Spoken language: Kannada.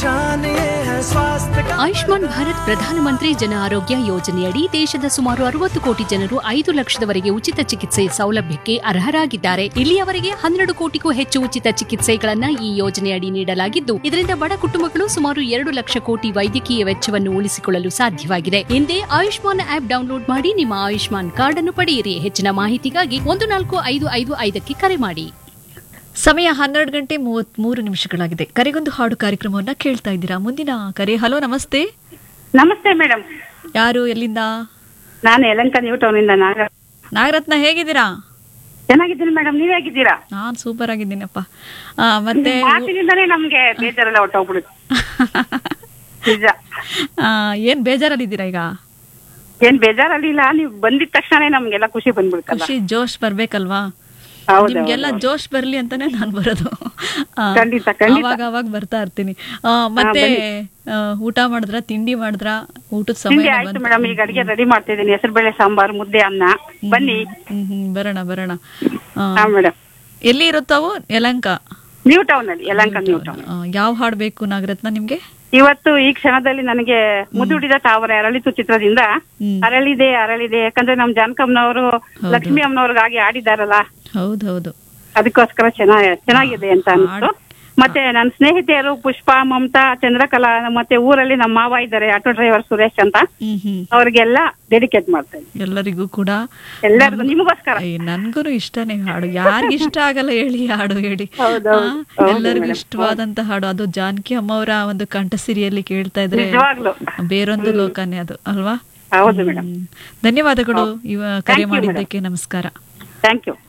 पहचान ये है स्वास्थ्य का ಆಯುಷ್ಮಾನ್ ಭಾರತ್ ಪ್ರಧಾನಮಂತ್ರಿ ಜನ ಆರೋಗ್ಯ ಯೋಜನೆಯಡಿ ದೇಶದ ಸುಮಾರು ಅರವತ್ತು ಕೋಟಿ ಜನರು ಐದು ಲಕ್ಷದವರೆಗೆ ಉಚಿತ ಚಿಕಿತ್ಸೆ ಸೌಲಭ್ಯಕ್ಕೆ ಅರ್ಹರಾಗಿದ್ದಾರೆ ಇಲ್ಲಿಯವರೆಗೆ ಹನ್ನೆರಡು ಕೋಟಿಗೂ ಹೆಚ್ಚು ಉಚಿತ ಚಿಕಿತ್ಸೆಗಳನ್ನ ಈ ಯೋಜನೆಯಡಿ ನೀಡಲಾಗಿದ್ದು ಇದರಿಂದ ಬಡ ಕುಟುಂಬಗಳು ಸುಮಾರು ಎರಡು ಲಕ್ಷ ಕೋಟಿ ವೈದ್ಯಕೀಯ ವೆಚ್ಚವನ್ನು ಉಳಿಸಿಕೊಳ್ಳಲು ಸಾಧ್ಯವಾಗಿದೆ ಹಿಂದೆ ಆಯುಷ್ಮಾನ್ ಆಪ್ ಡೌನ್ಲೋಡ್ ಮಾಡಿ ನಿಮ್ಮ ಆಯುಷ್ಮಾನ್ ಕಾರ್ಡ್ ಅನ್ನು ಪಡೆಯಿರಿ ಹೆಚ್ಚಿನ ಮಾಹಿತಿಗಾಗಿ ಒಂದು ನಾಲ್ಕು ಐದು ಐದು ಐದಕ್ಕೆ ಕರೆ ಮಾಡಿ ಸಮಯ ಹನ್ನೆರಡು ಗಂಟೆ ಮೂವತ್ಮೂರು ನಿಮಿಷಗಳಾಗಿದೆ ಕರೆಗೊಂದು ಹಾಡು ಕಾರ್ಯಕ್ರಮವನ್ನ ಕೇಳ್ತಾ ಇದ್ದೀರಾ ಮುಂದಿನ ಕರೆ ಹಲೋ ನಮಸ್ತೆ ನಮಸ್ತೆ ಮೇಡಮ್ ಯಾರು ಎಲ್ಲಿಂದ ನಾನು ಯಲಂಕ ನ್ಯೂ ಟೌನ್ ಇಂದ ನಾಗ ನಾಗರತ್ನ ಹೇಗಿದ್ದೀರಾ ಚೆನ್ನಾಗಿದ್ದೀನಿ ಮೇಡಮ್ ನೀವ್ ಹೇಗಿದ್ದೀರಾ ನಾನ್ ಸೂಪರ್ ಆಗಿದ್ದೀನಪ್ಪ ಆ, ಮತ್ತೆ ನಿಮ್ ಮಾತಿನಿಂದಾನೇ ನಮ್ಗೆ ಬೇಜಾರೆಲ್ಲ ಹೊಟ್ಟೋಗ್ಬಿಡುತ್ತೆ ನಿಜ ಆ, ಏನ್ ಬೇಜಾರಲ್ಲಿದ್ದೀರಾ ಈಗ ಏನ್ ಬೇಜಾರಲ್ಲಿಲ್ಲ ನೀವ್ ಬಂದಿದ ತಕ್ಷಣನೇ ನಮ್ಗೆಲ್ಲ ಖುಷಿ ಬಂದ್ಬಿಡ್ತಲ್ಲ ಖುಷಿ ಜೋಶ್ ಬರ್ಬೇಕಲ್ವಾ ಹೌದು, ನಿಮ್ಗೆಲ್ಲ ಹೌದು. ಜೋಶ್ ಬರ್ಲಿ ಅಂತಾನೆ ನಾನ್ ಬರೋದು ಆ, ಖಂಡಿತ, ಖಂಡಿತ. ಅವಾಗ ಅವಾಗ ಬರ್ತಾ ಇರ್ತೀನಿ ಆ, ಮತ್ತೆ ಆ, ಊಟ ಮಾಡಿದ್ರ ತಿಂಡಿ ಮಾಡಿದ್ರ ಊಟದ ತಿಂಡಿ ಸಮಯ ಆಯ್ತು ಮೇಡಮ್ ಈಗ ಅಡಿಗೆ ರೆಡಿ ಮಾಡ್ತಿದ್ದೀನಿ ಹೆಸರು ಬೇಳೆ ಸಾಂಬಾರ್ ಮುದ್ದೆ ಅನ್ನ ಬನ್ನಿ ಹ್ಮ್ ಹ್ಮ್ ಬರೋಣ ಬರೋಣ ಆ, ಹಾ ಮೇಡಮ್ ಎಲ್ಲಿ ಇರುತ್ತವು ಯಲಂಕ ನ್ಯೂ ಟೌನ್ ಅಲ್ಲಿ ಯಲಂಕ ನ್ಯೂ ಟೌನ್ ಆ, ಯಾವ ಹಾಡ್ ಬೇಕು ನಾಗರತ್ನ ನಿಮ್ಗೆ ಇವತ್ತು ಈ ಕ್ಷಣದಲ್ಲಿ ನನಗೆ ಮುದುಡಿದ ತಾವರೆ ಅರಳಿತು ಚಿತ್ರದಿಂದ ಹ್ಮ್. ಅರಳಿದೆ ಅರಳಿದೆ ಯಾಕಂದ್ರೆ ನಮ್ ಜಾನಕಮ್ಮನವರು ಲಕ್ಷ್ಮಿ ಅಮ್ಮನವ್ರಿಗಾಗಿ ಆಡಿದಾರಲ್ಲ ಹೌದೌದು ಅದಕ್ಕೋಸ್ಕರ ಚೆನ್ನಾಗಿ ಚೆನ್ನಾಗಿದೆ ಅಂತ ಅನ್ಸ್ತು ಮತ್ತೆ ನನ್ನ ಸ್ನೇಹಿತೆಯರು ಪುಷ್ಪ ಮಮತಾ ಚಂದ್ರಕಲಾ ಮತ್ತೆ ಊರಲ್ಲಿ ನಮ್ಮ ಮಾವ ಇದ್ದಾರೆ ಆಟೋ ಡ್ರೈವರ್ ಸುರೇಶ್ ಅಂತ ಹ್ಮ್ ಹ್ಮ್ ಅವ್ರಿಗೆಲ್ಲ ಡೆಡಿಕೇಟ್ ಮಾಡ್ತೇನೆ ಎಲ್ಲರಿಗೂ ಕೂಡ ಎಲ್ಲರಿಗೂ ನಿಮಗೋಸ್ಕರ ಅಯ್ಯ, ನನ್ಗೂ ಇಷ್ಟನೇ ಹಾಡು ಯಾರಿಗ ಇಷ್ಟ ಆಗಲ್ಲ ಹೇಳಿ ಹಾಡು ಹೇಳಿ ಹೌದೌದು. ಆ, ಹೌದು ಎಲ್ಲರಿಗೂ madam. ಇಷ್ಟವಾದಂತ ಹಾಡು ಅದು ಜಾನಕಿ ಅಮ್ಮವರ ಒಂದು ಕಂಠಸಿರಿಯಲ್ಲಿ ಕೇಳ್ತಾ ಇದ್ರೆ ನಿಜವಾಗ್ಲು ಬೇರೊಂದು ಲೋಕನೇ ಅದು ಅಲ್ವಾ ಹೌದು ಮೇಡಮ್ ಹ್ಮ್. ಧನ್ಯವಾದಗಳು ಇವ ಕರೆ Thank you, ಮಾಡಿದ್ದಕ್ಕೆ ನಮಸ್ಕಾರ ಥ್ಯಾಂಕ್ ಯು